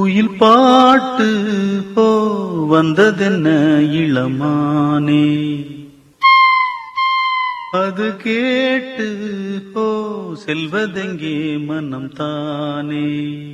குயில் பாட்டு ஓ வந்ததென்ன இளமானே அது கேட்டு ஓ செல்வதெங்கே மனம் தானே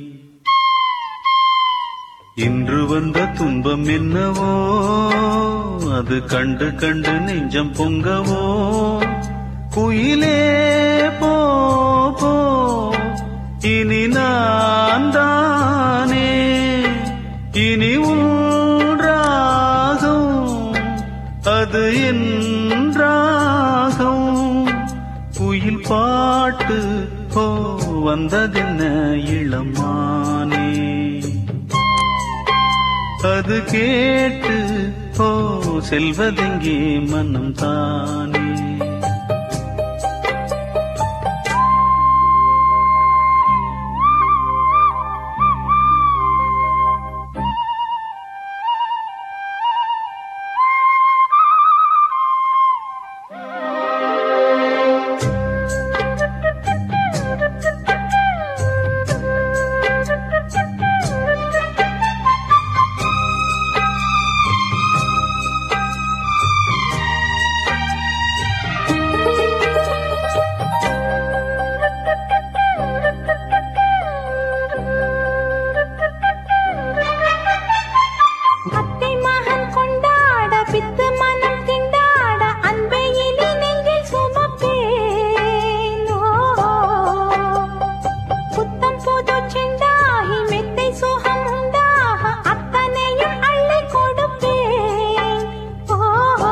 இன்று வந்த துன்பம் என்னவோ அது கண்டு கண்டு நெஞ்சம் பொங்கவோ குயிலே போ போ இனி நான் தானே இனி உன்றாகும் அது என்றாகும் குயில் பாட்டு போ வந்ததென்ன இளமானே அது கேட்டு ஓ செல்வதெங்கே மனம் தானே அத்தை மகன் கொண்டாட பித்து மனம் திண்டாட அன்பை இனி நெஞ்சில் சுமப்பேன் ஓ, புத்தம் புது செண்டாகி மெத்தை சுகம் உண்டாக அத்தனையும் அள்ளி கொடுப்பேன் ஓ,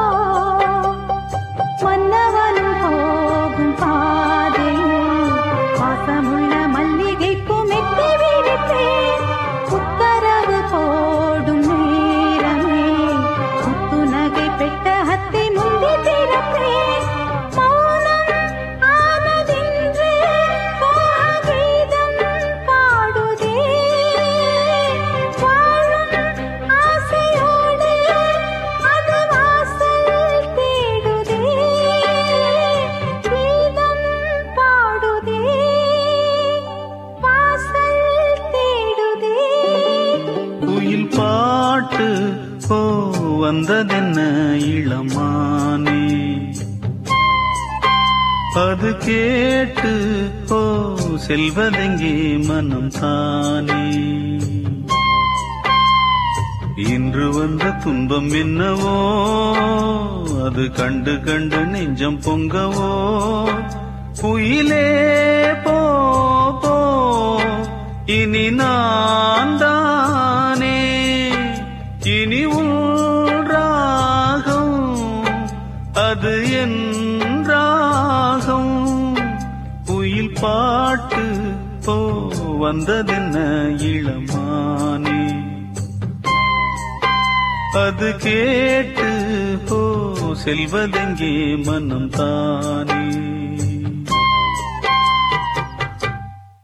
மன்னவனும் போகும் பாதையில் வாசமுள்ள மல்லிகைக்கு மெத்தை விரிப்பேன் உத்தரவு போடும் நேரமே முத்துநகை பெட்டகத்தை முந்தி திறப்பேன் மௌனம் ஆனதென்று கீதம் பாடுதே வாழும் ஆசையோடு அது வாசல் தேடுதே கீதம் பாடுதே வாசல் தேடுதே குயில் பாட்டு ஓ வந்ததென்ன இளமானே அது கேட்டு ஓ செல்வதெங்கே மனம் தானே இன்று வந்த துன்பம் என்னவோ அது கண்டு கண்டு நெஞ்சம் பொங்கவோ குயிலே போ போ இனி நான் தானே இனி ராகம் அது என் ராகம் குயில் பாட்டு போ வந்ததென்ன இளமானே அது கேட்டு ஓ செல்வதெங்கே மனம் தானே